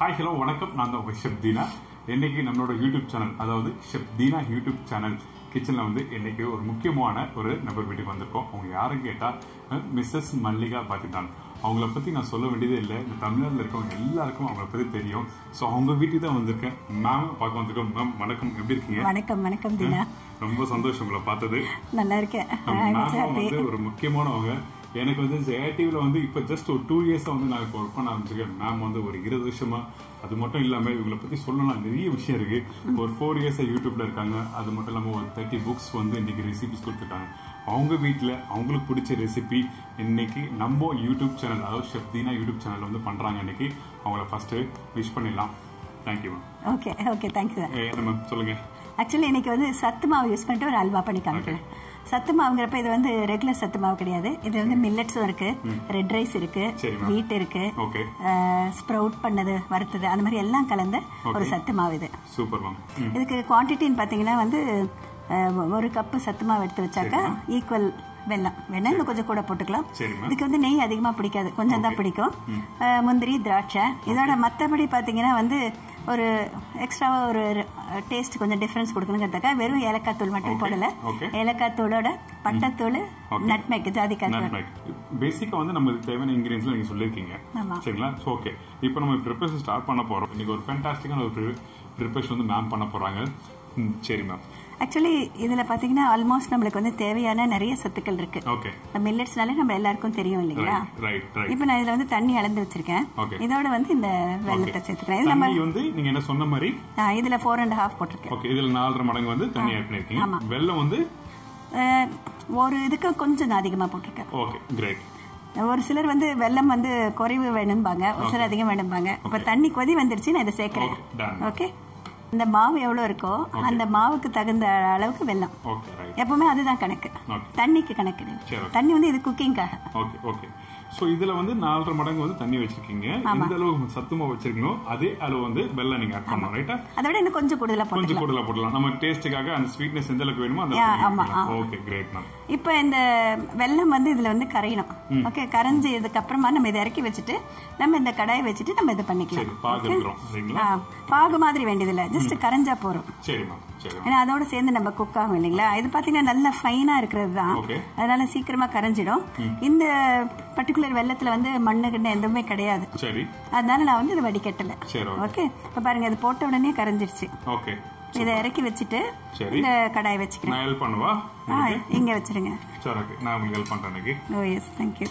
Hi hello வணக்கம் நான் தான் உங்கள் ஷெப் தீனா இன்னைக்கு நம்மளோட யூடியூப் சேனல் அதாவது ஷெப் தீனா யூடியூப் சேனல் கிச்சனில் வந்து இன்னைக்கு ஒரு முக்கியமான ஒரு நபர் வீட்டுக்கு வந்திருக்கோம் அவங்க யாரும் கேட்டால் மிஸ்ஸஸ் மல்லிகா பார்த்துட்டான் அவங்கள பற்றி நான் சொல்ல வேண்டியதே இல்லை இந்த தமிழ்நாட்டில் இருக்கவங்க எல்லாருக்கும் அவங்கள பற்றி தெரியும் ஸோ அவங்க வீட்டுக்கு தான் வந்திருக்கேன் மேம் பார்க்க வந்திருக்கோம் மேம் வணக்கம் எப்படி இருக்கீங்க வணக்கம் வணக்கம் தீனா ரொம்ப சந்தோஷம் உங்களை பார்த்தது நல்லா இருக்கேன் மேம் வந்து ஒரு முக்கியமானவங்க எனக்கு வந்து ஜெயடிவில வந்து இப்போ ஜஸ்ட் ஒரு டூ இயர்ஸா வந்து நான் இப்போ ஒர்க் பண்ண ஆரம்பிச்சிருக்கேன் மேம் வந்து ஒரு இருபது வருஷமா அது மட்டும் இல்லாம இவங்களை பத்தி சொல்லலாம் நிறைய விஷயம் இருக்கு ஒரு ஃபோர் இயர்ஸா யூடியூப்ல இருக்காங்க அது மட்டும் இல்லாம ஒரு தேர்ட்டி புக்ஸ் வந்து இன்னைக்கு ரெசிபிஸ் கொடுத்துருக்காங்க அவங்க வீட்டில் அவங்களுக்கு பிடிச்ச ரெசிபி இன்னைக்கு நம்ம யூடியூப் சேனல் அதாவது ஷெப்தீனா யூடியூப் சேனல் வந்து பண்றாங்க இன்னைக்கு அவங்கள ஃபர்ஸ்ட் விஷ் பண்ணிடலாம் thank you ma'am okay okay thank you என்ன மேம் சொல்லுங்க ஆக்சுவலி இன்னைக்கு வந்து சத்து மாவு யூஸ் பண்ணிட்டு ஒரு அல்வா பண்ணி காமிக்கிறேன் சத்து மாவுங்கிறப்ப இது வந்து ரெகுலர் சத்து மாவு கிடையாது இது வந்து மில்லட்ஸும் இருக்கு ரெட் ரைஸ் இருக்கு சரி, ma'am. வீட் இருக்கு ஓகே ஸ்ப்ரவுட் பண்ணது வறுத்தது அந்த மாதிரி எல்லாம் கலந்த ஒரு சத்து மாவு இது சூப்பர் மேம் ம் இதுக்கு குவான்டிட்டின்னு பார்த்தீங்கன்னா வந்து அஹ், ஒரு கப்பு சத்து மாவு எடுத்து வச்சாக்கா ஈக்குவல் வெல்லம் வேணா இன்னும் கொஞ்சம் கூட போட்டுக்கலாம் சரி மேம் இதுக்கு வந்து நெய் அதிகமா பிடிக்காது கொஞ்சம் தான் பிடிக்கும் அஹ், முந்திரி திராட்சை இதோட மற்றபடி பார்த்தீங்கன்னா வந்து ஒரு எக்ஸ்ட்ராவா ஒரு டேஸ்ட் கொஞ்சம் டிஃபரன்ஸ் கொடுக்கணுங்கிறதுக்காக வெறும் ஏலக்காய் தூள் மட்டும் Okay, போடல okay. ஏலக்காய் தூளோட பட்டத்தூள் நட்மேக் ஜாதிக்காய் தூள் பேசிக்கா வந்து நமக்கு தேவையான இன்கிரீடியன்ஸ்ல நீங்க சொல்லிருக்கீங்க ஆமா. சரிங்களா ஸோ ஓகே இப்போ நம்ம ப்ரிப்பரேஷன் ஸ்டார்ட் பண்ண போறோம் இன்னைக்கு ஒரு ஃபேண்டாஸ்டிக்கான ஒரு ப்ரிப்பரேஷன் வந்து மேம் பண்ண போறாங்க ம், சரி மேம் ஆக்சுவலி இதுல பாத்தீங்கன்னா ஆல்மோஸ்ட் நம்மளுக்கு வந்து தேவையான நிறைய சத்துக்கள் இருக்கு ஓகே மில்லட்ஸ்னாலே நம்ம எல்லாருக்கும் தெரியும் இல்லைங்களா ரைட் ரைட் இப்போ நான் இதுல வந்து தண்ணி அளந்து வச்சிருக்கேன் Okay. இதோட வந்து இந்த வெள்ளத்தை சேர்த்துக்கிறேன் இது நம்ம தண்ணி வந்து நீங்க என்ன சொன்ன மாதிரி ஆ, இதுல ஃபோர் அண்ட் ஹாஃப் போட்டிருக்கேன் ஓகே இதுல நாலரை மடங்கு வந்து தண்ணி ஆட் பண்ணிருக்கீங்க வெல்லம் வந்து அஹ், ஒரு இதுக்கு கொஞ்சம் நான் அதிகமா போட்டிருக்கேன் ஓகே கிரேட் ஒரு சிலர் வந்து வெள்ளம் வந்து குறைவு வேணும்பாங்க ஒரு சிலர் அதிகம் வேணும்பாங்க இப்ப தண்ணி கொதி வந்துருச்சு நான் இதை சேர்க்கிறேன் ஓகே டன் ஓகே இந்த மாவு எவ்வளவு இருக்கோ அந்த மாவுக்கு தகுந்த அளவுக்கு வெல்லம் ஓகே ரைட் எப்பவுமே அதுதான் கணக்கு ஓகே தண்ணிக்கு கணக்கு இல்லை. சரி okay. தண்ணி வந்து இது குக்கிங்காக ஓகே ஓகே ஸோ இதுல வந்து நாலரை மடங்கு வந்து தண்ணி வச்சிருக்கீங்க எந்த அளவு சத்துமா வச்சிருக்கீங்களோ அதே அளவு வந்து வெல்லம் நீங்க ஆட் பண்ணணும் ரைட்டா அதை விட இன்னும் கொஞ்சம் கூடுதலா போட்டு கொஞ்சம் கூடுதலா போடலாம் நம்ம டேஸ்ட்டுக்காக அந்த ஸ்வீட்னஸ் எந்த அளவுக்கு வேணுமோ அந்த Yeah, ஆமா, ஓகே கிரேட் மேம் இப்போ இந்த வெல்லம் வந்து இதுல வந்து கரையணும் ஓகே கரைஞ்சதுக்கு அப்புறமா நம்ம இதை இறக்கி வச்சுட்டு நம்ம இந்த கடாயை வச்சுட்டு நம்ம இதை பண்ணிக்கலாம் சரி பாகு இருக்கிறோம் சரிங்களா ஆ, பாகு மாதிரி வேண்டியதில்லை ஜஸ்ட் கரைஞ்சா போறோம் சரி மேம் சரி ஏன்னா அதோட சேர்ந்து நம்ம குக் ஆகும் இல்லைங்களா இது பாத்தீங்கன்னா நல்ல ஃபைனா இருக்கிறது தான் ஓகே அதனால சீக்கிரமா கரைஞ்சிடும் இந்த பர்டிகுலர் வெள்ளத்துல வந்து மண்ணு கிண்ணு எதுவுமே கிடையாது சரி அதனால நான் வந்து இதை வடிகட்டல சரி ஓகே ஓகே இப்ப பாருங்க இது போட்ட உடனே கரைஞ்சிருச்சு ஓகே இதை இறக்கி வச்சுட்டு சரி இந்த கடாயை வச்சுக்கிறேன் நான் ஹெல்ப் பண்ணவா ஆ இங்க வச்சிருங்க சரி ஓகே நான் உங்களுக்கு ஹெல்ப் பண்றேன் இன்னைக்கு ஓ எஸ் தேங்க்யூ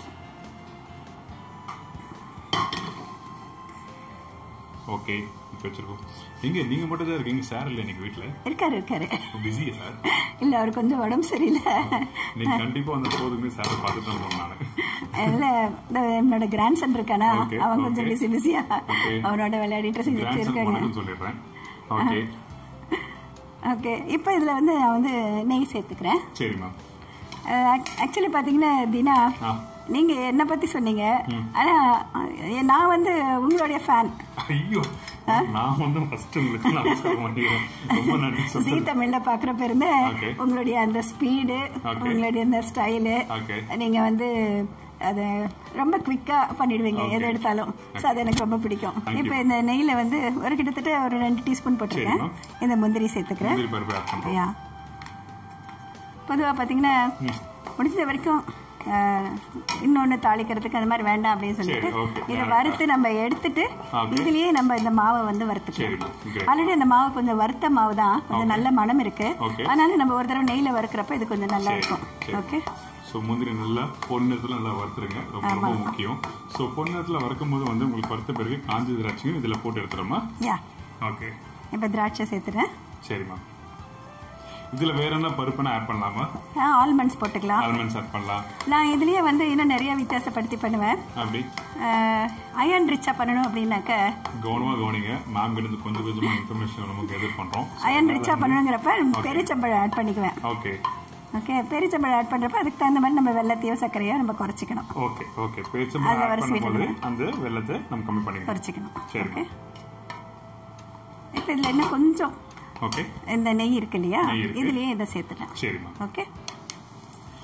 ஓகே இப்போ வச்சிருக்கோம் எங்க நீங்க மட்டும் தான் இருக்கீங்க சார் இல்லை இன்னைக்கு வீட்டுல இருக்காரு இருக்காரு பிஸியா சார் இல்ல அவர் கொஞ்சம் உடம்பு சரியில்லை நீங்க கண்டிப்பா அந்த போதுமே சார் பார்த்துட்டு தான் போனோம் நான் இல்ல இந்த என்னோட கிராண்ட் சன் இருக்கானா Okay, அவன் கொஞ்சம் okay. பிஸி பிஸியா Okay. அவனோட விளையாடிட்டு செஞ்சுட்டு கிராண்ட் சன் இருக்காங்க வணக்கம் சொல்லிடுறேன் ஓகே ஓகே இப்போ இதுல வந்து நான் வந்து நெய் சேர்த்துக்கிறேன் சரி மேம் ஆக்சுவலி பாத்தீங்கன்னா தினா ஆ நீங்க என்ன பத்தி சொன்னீங்க ஆனா அஹ், நான் வந்து உங்களுடைய ஃபேன் ஐயோ நான் வந்து ஃபர்ஸ்ட் உங்களுக்கு நமஸ்காரம் பண்ணிக்கிறேன் ரொம்ப நன்றி ஜி சொல்றேன் தமிழ்ல பாக்குறப்ப இருந்து Okay. உங்களுடைய அந்த ஸ்பீடு Okay. உங்களுடைய அந்த ஸ்டைலு ஓகே நீங்க வந்து அது ரொம்ப குவிக்கா பண்ணிடுவீங்க Okay. எது எடுத்தாலும் ஸோ அது எனக்கு ரொம்ப பிடிக்கும் Thank you. இப்போ இந்த நெய்ல வந்து ஒரு கிட்டத்தட்ட ஒரு ரெண்டு டீஸ்பூன் போட்டிருக்கேன் சரிம்மா. இந்த முந்திரி சேர்த்துக்கிறேன் முந்திரி பருப்பு ஆட் பண்றோம் யா பொதுவாக பார்த்தீங்கன்னா முடிஞ்ச வரைக்கும் இன்னொன்று தாளிக்கிறதுக்கு அந்த மாதிரி வேண்டாம் அப்படின்னு சொல்லிட்டு சரி, okay. இதை வறுத்து நம்ம எடுத்துட்டு Okay. இதுலயே நம்ம இந்த மாவை வந்து வறுத்துக்கலாம் சரிம்மா great. ஆல்ரெடி அந்த மாவு கொஞ்சம் வறுத்த மாவு தான் கொஞ்சம் நல்ல மனம் இருக்கு Okay. அதனால நம்ம ஒரு தடவை நெய்ல வறுக்கிறப்ப இது கொஞ்சம் நல்லா சரி, இருக்கும் சரி. ஓகே ஸோ முந்திரி நல்லா பொன்னத்துல நல்லா வறுத்துருங்க ரொம்ப ரொம்ப முக்கியம் ஸோ பொன்னத்துல வறுக்கும் போது வந்து உங்களுக்கு வறுத்த பிறகு காஞ்ச திராட்சையும் இதுல போட்டு எடுத்துறோமா யா ஓகே இப்போ திராட்சை சேர்த்துறேன் சரிம்மா இதுல வேற என்ன பருப்புனா ஆட் பண்ணலாமா ஆல்மண்ட்ஸ் போட்டுக்கலாம் ஆல்மண்ட்ஸ் ஆட் பண்ணலாம் நான் இதுலயே வந்து இன்னும் நிறைய வித்தியாசப்படுத்தி பண்ணுவேன் அப்படி அயன் ரிச்சா பண்ணணும் அப்படின்னாக்க கவனமா கவனிங்க மேம் கிட்ட இருந்து கொஞ்சம் கொஞ்சமா இன்ஃபர்மேஷன் நமக்கு எதிர் பண்றோம் அயன் ரிச்சா பண்ணணுங்கிறப்ப பெருச்சம்பழம் ஆட் பண்ணிக்குவேன் ஓகே ஓகே பெருச்சம்பழம் ஆட் பண்றப்ப அதுக்கு தகுந்த மாதிரி நம்ம வெள்ளத்தையோ சர்க்கரையோ நம்ம குறைச்சிக்கணும் ஓகே ஓகே பேச்சம்பழம் அதுல ஆட் ஒரு பண்ணும்போது அந்த வெள்ளத்தை நம்ம கம்மி பண்ணிக்கலாம் குறைச்சிக்கணும் சரி ஓகே இப்போ இதுல இன்னும் கொஞ்சம் ஓகே இந்த நெய் இருக்கு இல்லையா நெய் இருக்கு. இதுலயே இதை சேர்த்துட்டேன் சரிம்மா ஓகே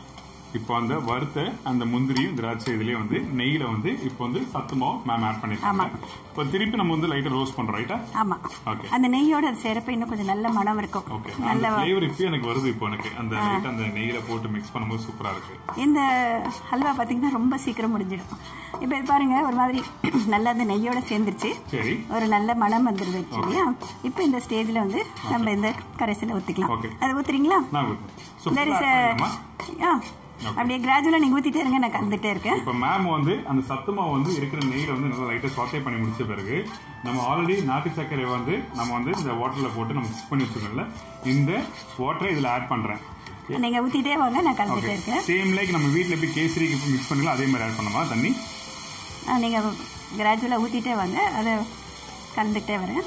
இப்போ அந்த வறுத்த அந்த முந்திரியும் திராட்சை இதுலயே வந்து நெய்யில வந்து இப்போ வந்து சத்து மாவு மேம் ஆட் பண்ணிருக்காங்க இப்போ திருப்பி நம்ம வந்து லைட்டா ரோஸ்ட் பண்றோம் ரைட்டா ஆமா ஓகே அந்த நெய்யோட அது சேரப்ப இன்னும் கொஞ்சம் நல்ல மனம் இருக்கும் ஓகே நல்ல அந்த ஃபிளேவர் இப்போ எனக்கு வருது இப்போ எனக்கு அந்த லைட்டா அந்த நெய்யில போட்டு மிக்ஸ் பண்ணும்போது சூப்பரா இருக்கு இந்த ஹல்வா பாத்தீங்கன்னா ரொம்ப சீக்கிரம் முடிஞ்சிடும் இப்போ இது பாருங்க ஒரு மாதிரி நல்லா அந்த நெய்யோட சேர்ந்துருச்சு சரி ஒரு நல்ல மனம் வந்துருது இல்லையா இப்போ இந்த ஸ்டேஜ்ல வந்து நம்ம இந்த கரைசலை ஊத்திக்கலாம் Okay. அது ஊத்துறீங்களா நான் so There is a- ah, அப்படியே கிராஜுவலா நீங்க ஊத்திட்டே இருங்க நான் கலந்துட்டே இருக்கேன் இப்போ மேம் வந்து அந்த சத்து மாவு வந்து இருக்கிற நெய்யில வந்து நல்லா லைட்டா சாட்டே பண்ணி முடிச்ச பிறகு நம்ம ஆல்ரெடி நாட்டு சர்க்கரை வந்து நம்ம வந்து இந்த வாட்டர்ல போட்டு நம்ம மிக்ஸ் பண்ணி வச்சிருக்கோம்ல இந்த வாட்டரை இதுல ஆட் பண்றேன் நீங்க ஊத்திட்டே வாங்க நான் கலந்துட்டே இருக்கேன் சேம் லைக் நம்ம வீட்ல எப்படி கேசரிக்கு மிக்ஸ் பண்ணலாம் அதே மாதிரி ஆட் பண்ணுமா தண்ணி ஆ, நீங்க கிராஜுவலா ஊத்திட்டே வாங்க அதை கலந்துட்டே வரேன்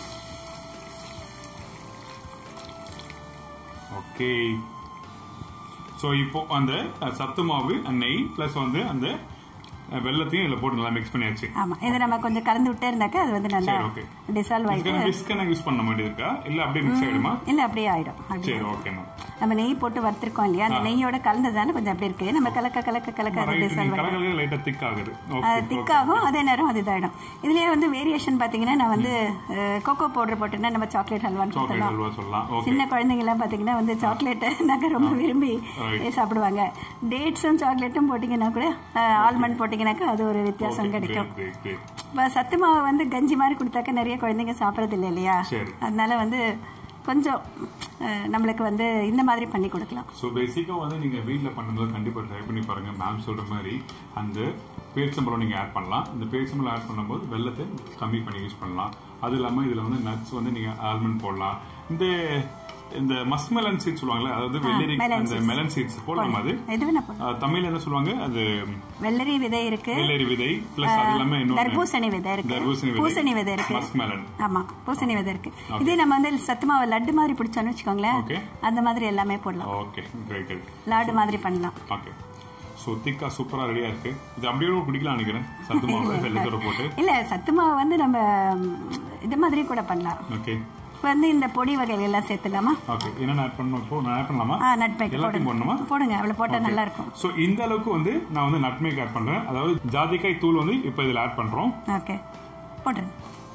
ஓகே ஸோ இப்போ அந்த அஹ், சத்து மாவு நெய் ப்ளஸ் வந்து அந்த அஹ், வெல்லத்தையும் இதில் போட்டு நல்லா மிக்ஸ் பண்ணியாச்சு ஆமா இதை நம்ம கொஞ்சம் கலந்து விட்டே இருந்தாக்க அது வந்து நல்லா சரி, okay. டிசால்வ் ஆயிட்டு இதுக்கான விஸ்க் யூஸ் பண்ண வேண்டியது இல்லை அப்படியே மிக்ஸ் ஆயிடுமா இல்ல அப்படியே ஆயிடும் அப்படியே சரி ஓகே மேம் நம்ம நெய் போட்டு வறுத்திருக்கோம் இல்லையா அந்த நெய்யோட கலந்ததானே கொஞ்சம் அப்படி இருக்கு நம்ம கலக்க கலக்க கலக்க அது ரைட் டிசால்வ் நீங்க ஆயிடும் கலகல லைட்டா திக் ஆகுது அது ஓகே திக்காகும் அதே நேரம் அது இதாயிடும் இதுலயே வந்து வேரியேஷன் பாத்தீங்கன்னா நான் வந்து கோகோ பவுடர் போட்டுன்னா நம்ம சாக்லேட் ஹல்வான்னு சாக்லேட் கொடுத்துடலாம் அல்வா சொல்லலாம் ஓகே சின்ன குழந்தைங்க எல்லாம் பாத்தீங்கன்னா வந்து சாக்லேட் நாங்க ரொம்ப விரும்பி Right. சாப்பிடுவாங்க டேட்ஸும் சாக்லேட்டும் போட்டீங்கன்னா கூட ஆல்மண்ட் போட்டீங்கன்னாக்கா அது ஒரு வித்தியாசம் கிடைக்கும் இப்போ சத்து மாவு வந்து கஞ்சி மாதிரி கொடுத்தாக்க நிறைய குழந்தைங்க சாப்பிட்றது இல்லை இல்லையா சரி. அதனால வந்து கொஞ்சம் அஹ், நம்மளுக்கு வந்து இந்த மாதிரி பண்ணி கொடுக்கலாம் ஸோ பேசிக்காக வந்து நீங்கள் வீட்டில் பண்ணும்போது கண்டிப்பாக ட்ரை பண்ணி பாருங்கள் மேம் சொல்கிற மாதிரி அந்த பேரிச்சம்பழம் நீங்கள் ஆட் பண்ணலாம் இந்த பேரிச்சம்பழம் ஆட் பண்ணும்போது வெள்ளத்தை கம்மி பண்ணி யூஸ் பண்ணலாம் அது இல்லாமல் இதில் வந்து நட்ஸ் வந்து நீங்கள் ஆல்மண்ட் போடலாம் இந்த இந்த மஸ்மெலன் சீட்ஸ் சொல்லுவாங்கல்ல அதாவது வெள்ளரி melon அந்த seeds. மெலன் சீட்ஸ் போடலாம் அது எது வேணா போடலாம் அஹ், தமிழ்ல என்ன சொல்லுவாங்க அது வெள்ளரி விதை இருக்கு வெள்ளரி விதை ப்ளஸ் அது இல்லாமல் இன்னொன்று தர்பூசணி விதை இருக்கு தர்பூசணி விதை பூசணி விதை இருக்கு மஸ்மெலன் ஆமா பூசணி விதை இருக்கு இதே நம்ம வந்து சத்து மாவு லட்டு மாதிரி பிடிச்சோம்னு வச்சுக்கோங்களேன் ஓகே அந்த மாதிரி எல்லாமே போடலாம் ஓகே கிரேட் லாடு மாதிரி பண்ணலாம் ஓகே ஸோ திக்கா சூப்பராக ரெடியாக இருக்கு இது அப்படியே கூட குடிக்கலாம் நினைக்கிறேன் சத்து மாவு வெள்ளத்தோட போட்டு இல்ல சத்து மாவு வந்து நம்ம ம், இது மாதிரி கூட பண்ணலாம் ஓகே இப்போ வந்து இந்த பொடி வகைகள் எல்லாம் சேர்த்துலாமா ஓகே என்னென்ன ஆட் பண்ணணும் இப்போ நான் ஆட் பண்ணலாமா ஆ நட்பேக் எல்லாத்தையும் போடணுமா போடுங்க அவ்வளவு போட்டா நல்லா இருக்கும் ஸோ இந்த அளவுக்கு வந்து நான் வந்து நட்மேக் ஆட் பண்றேன் அதாவது ஜாதிக்காய் தூள் வந்து இப்போ இதில் ஆட் பண்றோம் ஓகே போட்டுருங்க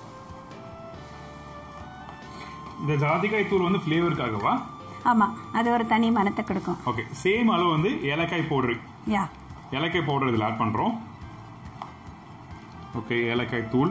இந்த ஜாதிக்காய் தூள் வந்து ஃப்ளேவருக்காகவா ஆமா அது ஒரு தனி மனத்தை கொடுக்கும் ஓகே சேம் அளவு வந்து ஏலக்காய் பவுடர் யா ஏலக்காய் பவுடர் இதில் ஆட் பண்றோம் ஓகே ஏலக்காய் தூள்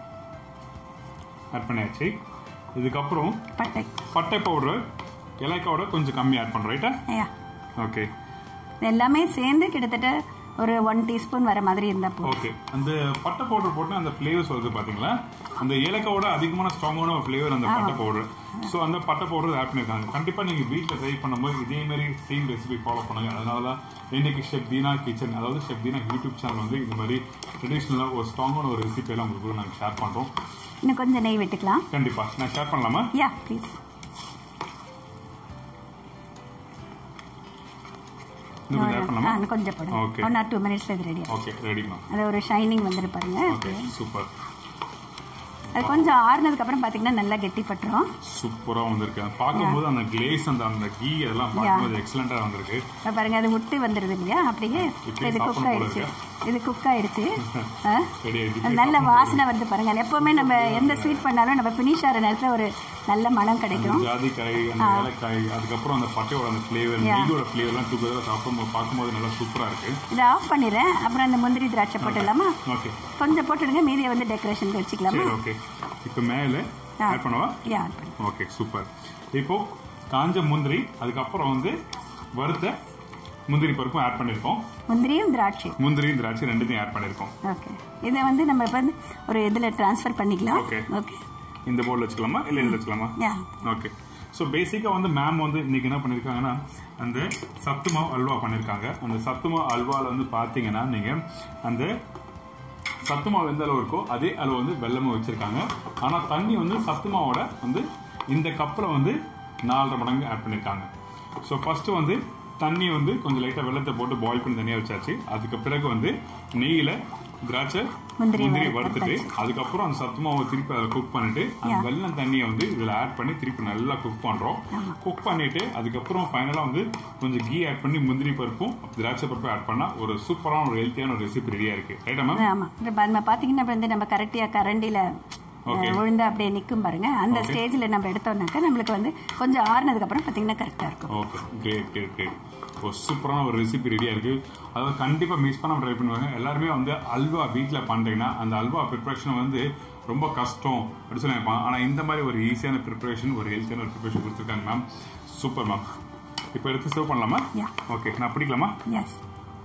ஆட் பண்ணியாச்சு இதுக்கப்புறம் பட்டை பட்டை பவுடர் ஏலக்காயோட கொஞ்சம் கம்மி ஆட் பண்றோம் ரைட்டா யா ஓகே இது எல்லாமே சேர்ந்து கிட்டத்தட்ட ஒரு ஒன் டீஸ்பூன் வர மாதிரி இருந்தா போதும் ஓகே அந்த பட்டை பவுடர் போட்டு அந்த ஃப்ளேவர்ஸ் வருது பாத்தீங்களா அந்த ஏலக்காவோட அதிகமான ஸ்ட்ராங்கான ஒரு ஃப்ளேவர் அந்த பட்டை பவுடர் ஸோ அந்த பட்டை பவுடர் ஆட் பண்ணிருக்காங்க கண்டிப்பா நீங்க வீட்டில் ட்ரை பண்ணும்போது இதே மாதிரி சேம் ரெசிபி ஃபாலோ பண்ணுங்க அதனால தான் இன்னைக்கு ஷெஃப் தீனா கிச்சன் அதாவது ஷெஃப் தீனா யூடியூப் சேனல் வந்து இந்த மாதிரி ட்ரெடிஷ்னலாக ஒரு ஸ்ட்ராங்கான ஒரு ரெசிபி எல்லாம் உங்களுக்கு நாங்கள் ஷேர் பண்றோம் இன்னும் கொஞ்சம் நெய் விட்டுக்கலாம் கண்டிப்பா நான் ஷேர் பண்ணலாமா யா ப்ளீஸ் இன்னும் கொஞ்சம் ஆட் பண்ணலாமா கொஞ்சம் போடுங்க Okay. ஒன் ஆர் டூ மினிட்ஸ்ல இது ரெடி ஓகே ரெடிமா அது ஒரு ஷைனிங் வந்துரு பாருங்க ஓகே சூப்பர் அது கொஞ்சம் ஆறுனதுக்கு அப்புறம் பாத்தீங்கன்னா நல்லா கெட்டிப்பட்டுரும் சூப்பரா வந்திருக்கு பார்க்கும்போது அந்த கிளேஸ் அந்த அந்த கீ அதெல்லாம் பார்க்கும்போது எக்ஸலண்டா வந்திருக்கு இப்ப பாருங்க அது விட்டு வந்துருது இல்லையா அப்படியே இப்படியே இது குக் சாப்பிடணும் போல ஆயிடுச்சு இது குக் ஆயிடுச்சு ஆ? ரெடி ஆயிடுச்சு அது நல்ல வாசனை வருது பாருங்க எப்பவுமே நம்ம எந்த ஸ்வீட் பண்ணாலும் நம்ம ஃபினிஷ் ஆகிற நேரத்துல ஒரு நல்ல மனம் கிடைக்கும் ஜாதிக்காய் அந்த ஏலக்காய் அதுக்கப்புறம் அந்த பட்டையோட அந்த ஃப்ளேவர் நெய்யோட ஃப்ளேவர்லாம் டுகெதர் சாப்பிடும்போது பார்க்கும்போது நல்லா சூப்பரா இருக்கு இதை ஆஃப் பண்ணிடுறேன் அப்புறம் அந்த முந்திரி திராட்சை போட்டுடலாமா ஓகே கொஞ்சம் போட்டுடுங்க மீதியை வந்து டெக்கரேஷனுக்கு வச்சுக்கலாமா சரி ஓகே இப்போ மேலே ஆ. ஆட் பண்ணவா யா add பண்ணு. ஓகே சூப்பர் இப்போ காஞ்ச முந்திரி அதுக்கப்புறம் வந்து வறுத்த முந்திரி பருப்பும் ஆட் பண்ணியிருக்கோம் முந்திரியும் திராட்சை முந்திரி திராட்சை ரெண்டுத்தையும் ஆட் பண்ணியிருக்கோம் ஓகே இதை வந்து நம்ம இப்போ வந்து ஒரு இதில் ட்ரான்ஸ்ஃபர் பண்ணிக்கலாம் Okay. ஓகே இந்த போர்டில் வச்சுக்கலாமா இல்லை இதில் வச்சுக்கலாமா யா ஓகே ஸோ பேசிக்காக வந்து மேம் வந்து இன்னைக்கு என்ன பண்ணியிருக்காங்கன்னா அந்த சத்து மாவு அல்வா பண்ணியிருக்காங்க அந்த சத்து மாவு அல்வாவில் வந்து பார்த்தீங்கன்னா நீங்கள் அந்த சத்து மாவு எந்த அளவு இருக்கோ அதே அளவு வந்து வெள்ளமும் வச்சுருக்காங்க ஆனால் தண்ணி வந்து சத்து மாவோட வந்து இந்த கப்பில் வந்து நாலரை மடங்கு ஆட் பண்ணியிருக்காங்க ஸோ ஃபஸ்ட்டு வந்து தண்ணி வந்து கொஞ்சம் லைட்டாக வெள்ளத்தை போட்டு பாயில் பண்ணி தனியாக வச்சாச்சு அதுக்கு பிறகு வந்து நெய்யில் திராட்சை முந்திரி முந்திரி வறு- வறுத்துட்டு அதுக்கப்புறம் அந்த சத்து மாவை திருப்பி அதில் குக் பண்ணிட்டு அந்த வெள்ளம் தண்ணியை வந்து இதில் ஆட் பண்ணி திருப்பி நல்லா குக் பண்றோம் குக் பண்ணிட்டு அதுக்கப்புறம் ஃபைனலாக வந்து கொஞ்சம் கீ ஆட் பண்ணி முந்திரி பருப்பும் திராட்சை பருப்பும் ஆட் பண்ணா ஒரு சூப்பரான ஒரு ஹெல்த்தியான ஒரு ரெசிபி ரெடியா இருக்கு ரைட்டா மேம் ஆமா இப்ப நம்ம பாத்தீங்கன்னா இப்ப வந்து நம்ம கரெக்டியா கரண்டில Okay. விழுந்து அப்படியே நிக்கும் பாருங்க அந்த ஸ்டேஜ்ல நம்ம எடுத்தோம்னாக்கா நம்மளுக்கு வந்து கொஞ்சம் ஆறுனதுக்கு அப்புறம் பாத்தீங்கன்னா கரெக்டா இருக்கும் ஓகே கிரேட் கிரேட் கிரேட் ஒரு சூப்பரான ஒரு ரெசிபி ரெடியா இருக்கு அதாவது கண்டிப்பா மிஸ் பண்ணாம ட்ரை பண்ணுவாங்க எல்லாருமே வந்து அல்வா வீட்ல பண்றீங்கன்னா அந்த அல்வா ப்ரிப்பரேஷன் வந்து ரொம்ப கஷ்டம் அப்படின்னு சொல்லி நினைப்பாங்க ஆனா இந்த மாதிரி ஒரு ஈஸியான ப்ரிப்பரேஷன் ஒரு ஹெல்த்தியான ஒரு ப்ரிப்பரேஷன் கொடுத்துருக்காங்க மேம் சூப்பர் மேம் இப்போ எடுத்து சர்வ் பண்ணலாமா Yeah. ஓகே நான் பிடிக்கலாமா எஸ்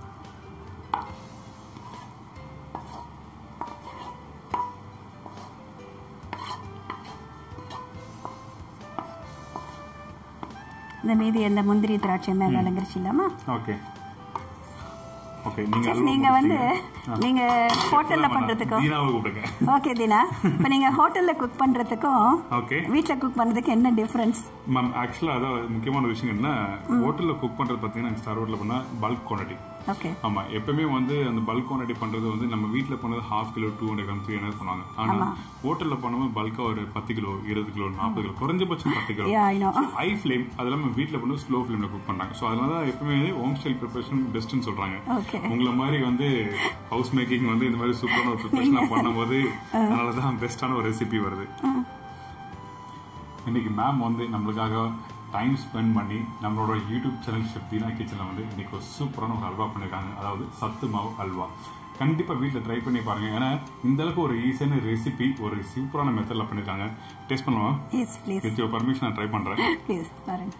இந்த மீதி அந்த முந்திரி திராட்சை மேல அலங்கரிச்சு இல்லாமா ஓகே ஓகே நீங்க Chef, அல்வா நீங்க வந்து முடிச்சிட்டீங்க. ஆ. நீங்க ஹோட்டல்ல வேணாம். பண்றதுக்கும் தீனாவை கூப்பிடுங்க ஓகே தீனா இப்ப நீங்க ஹோட்டல்ல குக் பண்றதுக்கும் ஓகே வீட்ல குக் பண்றதுக்கு என்ன டிஃபரன்ஸ் மேம் ஆக்சுவலாக அதான் முக்கியமான விஷயம் என்ன ஹோட்டலில் குக் பண்ணுறது பார்த்தீங்கன்னா ஸ்டார் ஹோட்டலில் பண்ணால் பல்க் குவான்டிட்டி ஓகே ஆமா எப்பவுமே வந்து அந்த பல்க் குவான்டிட்டி பண்றது வந்து நம்ம வீட்ல பண்ணது half kilo two hundred gram three hundred பண்ணுவாங்க ஆனா ஹோட்டல்ல பண்ணும்போது பல்கா ஒரு பத்து கிலோ இருபது கிலோ நாற்பது கிலோ குறைஞ்சபட்சம் பத்து kilo yeah I know high flame அது இல்லாம வீட்ல பண்ணும்போது ஸ்லோ ஃப்ளேம்ல குக் பண்ணாங்க ஸோ அதனால தான் எப்பவுமே ஹோம் ஸ்டைல் ப்ரிப்பரேஷன் பெஸ்ட்னு சொல்றாங்க ஓகே உங்களை மாதிரி வந்து ஹவுஸ் மேக்கிங் வந்து இந்த மாதிரி சூப்பரான ஒரு ப்ரிப்பரேஷன் பண்ணும்போது அதனால தான் பெஸ்டான ஒரு ரெசிபி வருது இன்னைக்கு மேம் வந்து நம்மளுக்காக டைம் ஸ்பெண்ட் பண்ணி நம்மளோட யூடியூப் சேனல் ஷெஃப் தீனா கிச்சனில் வந்து இன்னைக்கு ஒரு சூப்பரான ஒரு அல்வா பண்ணியிருக்காங்க அதாவது சத்து மாவு அல்வா கண்டிப்பா வீட்டில் ட்ரை பண்ணி பாருங்க ஏன்னா இந்த அளவுக்கு ஒரு ஈஸியான ரெசிபி ஒரு சூப்பரான மெத்தட்ல பண்ணிருக்காங்க டேஸ்ட் பண்ணுவோம் yes please with your permission நான் ட்ரை பண்றேன் ப்ளீஸ் பாருங்க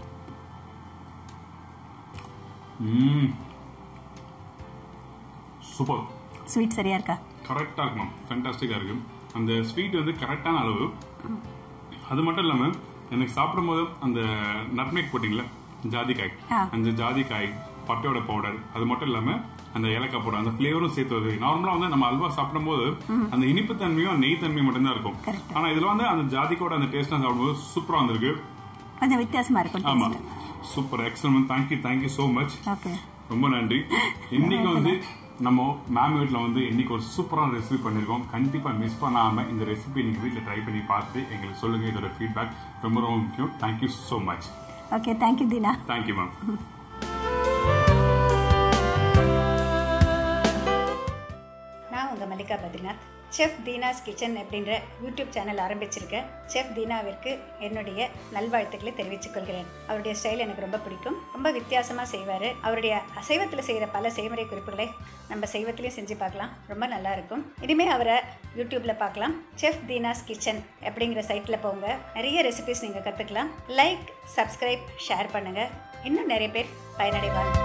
ம் சூப்பர் ஸ்வீட் சரியா இருக்கா கரெக்டாக இருக்கும் ஃபென்டாஸ்டிக்காக இருக்கு அந்த ஸ்வீட் வந்து கரெக்டான அளவு அது மட்டும் இல்லாமல் எனக்கு சாப்பிடும்போது அந்த நட்மேக் போட்டிங்களா ஜாதிக்காய் ஆ. அந்த ஜாதிக்காய் பட்டையோட பவுடர் அது மட்டும் இல்லாமல் அந்த ஏலக்காய் பவுடர் அந்த ஃப்ளேவரும் சேர்த்து வருது நார்மலாக வந்து நம்ம அல்வா சாப்பிடும்போது அந்த இனிப்பு தன்மையும் நெய் தன்மையும் மட்டும்தான் இருக்கும் Correct. ஆனால் இதில் வந்து அந்த ஜாதிக்கோட அந்த டேஸ்ட்லாம் சாப்பிடும்போது சூப்பராக வந்திருக்கு கொஞ்சம் வித்தியாசமா இருக்கும் ஆமா taste. Super excellent thank you thank you so much okay ரொம்ப நன்றி இன்னைக்கு வந்து நம்ம மேம் வீட்டில் வந்து இன்னைக்கு ஒரு சூப்பரான ரெசிபி பண்ணியிருக்கோம் கண்டிப்பாக மிஸ் பண்ணாமல் இந்த ரெசிபி இன்னைக்கு வீட்டில் ட்ரை பண்ணி பார்த்து எங்களுக்கு சொல்லுங்கள் இதோட ஃபீட்பேக் ரொம்ப ரொம்ப முக்கியம் thank you so much okay thank you Dheena thank you ma'am நான் உங்கள் மல்லிகா பத்ரிநாத் செஃப் தீனாஸ் கிச்சன் அப்படின்ற யூடியூப் சேனல் ஆரம்பிச்சிருக்கேன் செஃப் தீனாவிற்கு என்னுடைய நல்வாழ்த்துக்களை தெரிவித்துக் கொள்கிறேன் அவருடைய ஸ்டைல் எனக்கு ரொம்ப பிடிக்கும் ரொம்ப வித்தியாசமாக செய்வார் அவருடைய அசைவத்தில் செய்கிற பல செய்முறை குறிப்புகளை நம்ம சைவத்திலையும் செஞ்சு பார்க்கலாம் ரொம்ப நல்லா இருக்கும் இனிமேல் அவரை யூடியூப்பில் பார்க்கலாம் செஃப் தீனாஸ் கிச்சன் அப்படிங்கிற சைட்டில் போங்க நிறைய ரெசிபிஸ் நீங்கள் கற்றுக்கலாம் லைக் சப்ஸ்கிரைப் ஷேர் பண்ணுங்கள் இன்னும் நிறைய பேர் பயனடைவாங்க